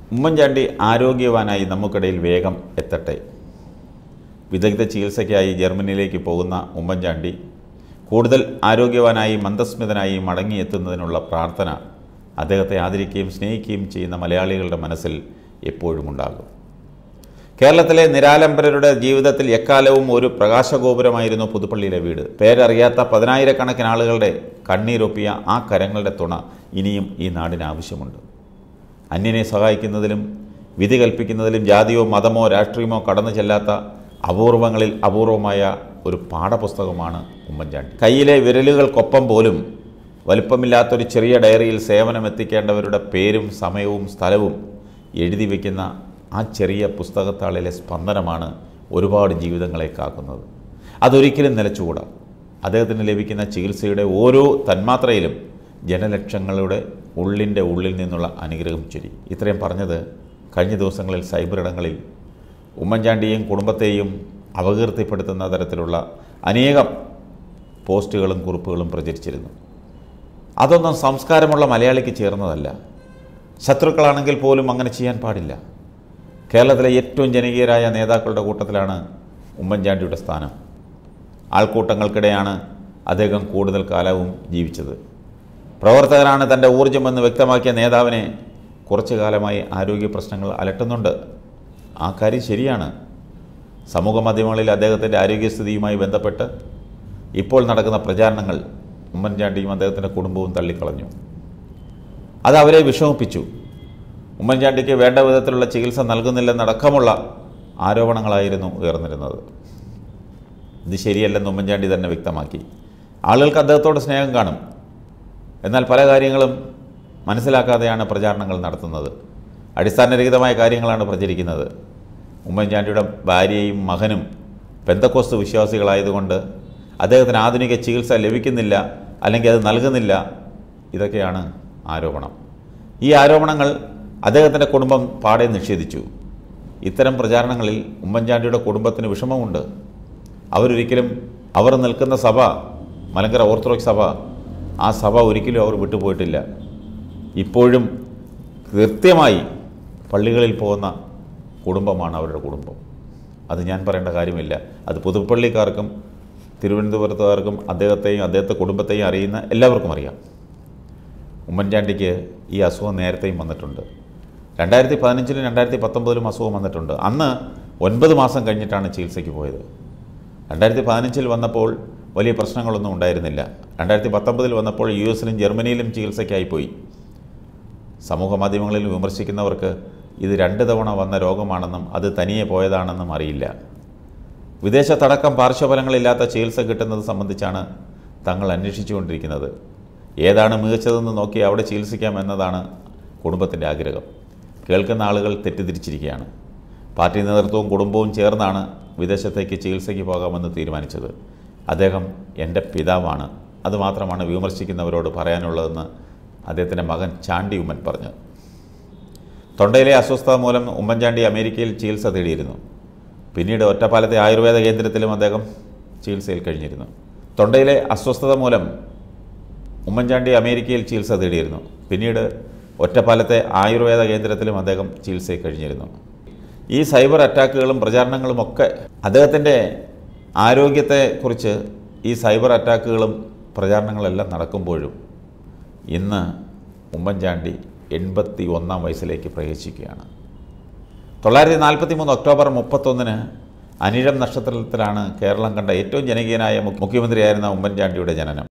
ഉമ്മൻചാണ്ടി ആരോഗ്യവാനായി നമുക്കിടയിൽ വേഗം എത്തട്ടെ വിദഗ്ധ ചികിത്സയ്ക്കായി ജർമ്മനിയിലേക്ക് പോകുന്ന ഉമ്മൻചാണ്ടി കൂടുതൽ ആരോഗ്യവാനായി മന്ദസ്മിതനായി മടങ്ങിയെത്തുന്നതിനുള്ള പ്രാർത്ഥന അദ്ദേഹത്തെ ആദരിക്കുകയും സ്നേഹിക്കുകയും ചെയ്യുന്ന മലയാളികളുടെ മനസ്സിൽ എപ്പോഴും ഉണ്ടാകും കേരളത്തിലെ നിരാലംബരരുടെ ജീവിതത്തിൽ എക്കാലവും ഒരു പ്രകാശഗോപുരമായിരുന്നു പുതുപ്പള്ളിയിലെ വീട് പേരറിയാത്ത പതിനായിരക്കണക്കിന് ആളുകളുടെ കണ്ണീരൊപ്പിയ ആ കരങ്ങളുടെ തുണ ഇനിയും ഈ നാടിന് ആവശ്യമുണ്ട് അന്യനെ സഹായിക്കുന്നതിലും വിധി കൽപ്പിക്കുന്നതിലും ജാതിയോ മതമോ രാഷ്ട്രീയമോ കടന്നു ചെല്ലാത്ത അപൂർവങ്ങളിൽ അപൂർവമായ ഒരു പാഠപുസ്തകമാണ് ഉമ്മൻചാണ്ടി കയ്യിലെ വിരലുകൾക്കൊപ്പം പോലും വലുപ്പമില്ലാത്തൊരു ചെറിയ ഡയറിയിൽ സേവനം എത്തിക്കേണ്ടവരുടെ പേരും സമയവും സ്ഥലവും എഴുതി വയ്ക്കുന്ന ആ ചെറിയ പുസ്തകത്താളിലെ സ്പന്ദനമാണ് ഒരുപാട് ജീവിതങ്ങളെ കാക്കുന്നത് അതൊരിക്കലും നിലച്ചുകൂടാ അദ്ദേഹത്തിന് ലഭിക്കുന്ന ചികിത്സയുടെ ഓരോ തന്മാത്രയിലും ജനലക്ഷങ്ങളുടെ ഉള്ളിൻ്റെ ഉള്ളിൽ നിന്നുള്ള അനുഗ്രഹം ചൊരി ഇത്രയും പറഞ്ഞത് കഴിഞ്ഞ ദിവസങ്ങളിൽ സൈബർ ഇടങ്ങളിൽ ഉമ്മൻചാണ്ടിയെയും കുടുംബത്തെയും അപകീർത്തിപ്പെടുത്തുന്ന തരത്തിലുള്ള അനേകം പോസ്റ്റുകളും കുറിപ്പുകളും പ്രചരിച്ചിരുന്നു അതൊന്നും സംസ്കാരമുള്ള മലയാളിക്ക് ചേർന്നതല്ല ശത്രുക്കളാണെങ്കിൽ പോലും അങ്ങനെ ചെയ്യാൻ പാടില്ല കേരളത്തിലെ ഏറ്റവും ജനകീയരായ നേതാക്കളുടെ കൂട്ടത്തിലാണ് ഉമ്മൻചാണ്ടിയുടെ സ്ഥാനം ആൾക്കൂട്ടങ്ങൾക്കിടെയാണ് അദ്ദേഹം കൂടുതൽ കാലവും ജീവിച്ചത് പ്രവർത്തകനാണ് തൻ്റെ ഊർജ്ജമെന്ന് വ്യക്തമാക്കിയ നേതാവിനെ കുറച്ചു കാലമായി ആരോഗ്യ പ്രശ്നങ്ങൾ അലട്ടുന്നുണ്ട് ആ കാര്യം ശരിയാണ് സമൂഹ മാധ്യമങ്ങളിൽ അദ്ദേഹത്തിൻ്റെ ആരോഗ്യസ്ഥിതിയുമായി ബന്ധപ്പെട്ട് ഇപ്പോൾ നടക്കുന്ന പ്രചാരണങ്ങൾ ഉമ്മൻചാണ്ടിയും അദ്ദേഹത്തിൻ്റെ കുടുംബവും തള്ളിക്കളഞ്ഞു അത് അവരെ വിഷമിപ്പിച്ചു ഉമ്മൻചാണ്ടിക്ക് വേണ്ട വിധത്തിലുള്ള ചികിത്സ നൽകുന്നില്ലെന്നടക്കമുള്ള ആരോപണങ്ങളായിരുന്നു ഉയർന്നിരുന്നത് ഇത് ശരിയല്ലെന്ന് ഉമ്മൻചാണ്ടി തന്നെ വ്യക്തമാക്കി ആളുകൾക്ക് അദ്ദേഹത്തോട് സ്നേഹം കാണും എന്നാൽ പല കാര്യങ്ങളും മനസ്സിലാക്കാതെയാണ് പ്രചാരണങ്ങൾ നടത്തുന്നത് അടിസ്ഥാനരഹിതമായ കാര്യങ്ങളാണ് പ്രചരിക്കുന്നത് ഉമ്മൻചാണ്ടിയുടെ ഭാര്യയും മകനും പെന്തക്കോസ്ത് വിശ്വാസികളായതുകൊണ്ട് അദ്ദേഹത്തിന് ആധുനിക ചികിത്സ ലഭിക്കുന്നില്ല അല്ലെങ്കിൽ അത് നൽകുന്നില്ല ഇതൊക്കെയാണ് ആരോപണം ഈ ആരോപണങ്ങൾ അദ്ദേഹത്തിൻ്റെ കുടുംബം പാടെ നിഷേധിച്ചു ഇത്തരം പ്രചാരണങ്ങളിൽ ഉമ്മൻചാണ്ടിയുടെ കുടുംബത്തിന് വിഷമമുണ്ട് അവരൊരിക്കലും അവർ നിൽക്കുന്ന സഭ മലങ്കര ഓർത്തഡോക്സ് സഭ ആ സഭ ഒരിക്കലും അവർ വിട്ടുപോയിട്ടില്ല ഇപ്പോഴും കൃത്യമായി പള്ളികളിൽ പോകുന്ന കുടുംബമാണ് അവരുടെ കുടുംബം അത് ഞാൻ പറയേണ്ട കാര്യമില്ല അത് പുതുപ്പള്ളിക്കാർക്കും തിരുവനന്തപുരത്തുകാർക്കും അദ്ദേഹത്തെയും അദ്ദേഹത്തെ കുടുംബത്തെയും അറിയുന്ന എല്ലാവർക്കും അറിയാം ഉമ്മൻചാണ്ടിക്ക് ഈ അസുഖം നേരത്തെയും വന്നിട്ടുണ്ട് രണ്ടായിരത്തി പതിനഞ്ചിലും രണ്ടായിരത്തി പത്തൊമ്പതിലും അസുഖം വന്നിട്ടുണ്ട് അന്ന് ഒൻപത് മാസം കഴിഞ്ഞിട്ടാണ് ചികിത്സയ്ക്ക് പോയത് രണ്ടായിരത്തി പതിനഞ്ചിൽ വന്നപ്പോൾ വലിയ പ്രശ്നങ്ങളൊന്നും ഉണ്ടായിരുന്നില്ല രണ്ടായിരത്തി പത്തൊമ്പതിൽ വന്നപ്പോൾ യു എസിലും ജർമ്മനിയിലും ചികിത്സയ്ക്കായി പോയി സമൂഹ മാധ്യമങ്ങളിൽ വിമർശിക്കുന്നവർക്ക് ഇത് രണ്ട് തവണ വന്ന രോഗമാണെന്നും അത് തനിയെ പോയതാണെന്നും അറിയില്ല വിദേശത്തടക്കം പാർശ്വഫലങ്ങളില്ലാത്ത ചികിത്സ കിട്ടുന്നത് സംബന്ധിച്ചാണ് തങ്ങൾ അന്വേഷിച്ചുകൊണ്ടിരിക്കുന്നത് ഏതാണ് മികച്ചതെന്ന് നോക്കി അവിടെ ചികിത്സിക്കാം എന്നതാണ് കുടുംബത്തിൻ്റെ ആഗ്രഹം കേൾക്കുന്ന ആളുകൾ തെറ്റിദ്ധരിച്ചിരിക്കുകയാണ് പാർട്ടി നേതൃത്വവും കുടുംബവും ചേർന്നാണ് വിദേശത്തേക്ക് ചികിത്സയ്ക്ക് പോകാമെന്ന് തീരുമാനിച്ചത് അദ്ദേഹം എൻ്റെ പിതാവാണ് അതുമാത്രമാണ് വിമർശിക്കുന്നവരോട് പറയാനുള്ളതെന്ന് അദ്ദേഹത്തിൻ്റെ മകൻ ചാണ്ടി ഉമ്മൻ പറഞ്ഞു തൊണ്ടയിലെ അസ്വസ്ഥത മൂലം ഉമ്മൻചാണ്ടി അമേരിക്കയിൽ ചികിത്സ തേടിയിരുന്നു പിന്നീട് ഒറ്റപ്പാലത്തെ ആയുർവേദ കേന്ദ്രത്തിലും അദ്ദേഹം ചികിത്സയിൽ കഴിഞ്ഞിരുന്നു തൊണ്ടയിലെ അസ്വസ്ഥത മൂലം ഉമ്മൻചാണ്ടി അമേരിക്കയിൽ ചികിത്സ തേടിയിരുന്നു പിന്നീട് ഒറ്റപ്പാലത്തെ ആയുർവേദ കേന്ദ്രത്തിലും അദ്ദേഹം ചികിത്സയിൽ കഴിഞ്ഞിരുന്നു ഈ സൈബർ അറ്റാക്കുകളും പ്രചാരണങ്ങളും ഒക്കെ അദ്ദേഹത്തിൻ്റെ ആരോഗ്യത്തെക്കുറിച്ച് ഈ സൈബർ അറ്റാക്കുകളും പ്രചാരണങ്ങളെല്ലാം നടക്കുമ്പോഴും ഇന്ന് ഉമ്മൻചാണ്ടി എൺപത്തി ഒന്നാം വയസ്സിലേക്ക് പ്രവേശിക്കുകയാണ് തൊള്ളായിരത്തി നാൽപ്പത്തി മൂന്ന് ഒക്ടോബർ മുപ്പത്തൊന്നിന് അനിഴം നക്ഷത്രത്തിലാണ് കേരളം കണ്ട ഏറ്റവും ജനകീയനായ മുഖ്യമന്ത്രിയായിരുന്ന ഉമ്മൻചാണ്ടിയുടെ ജനനം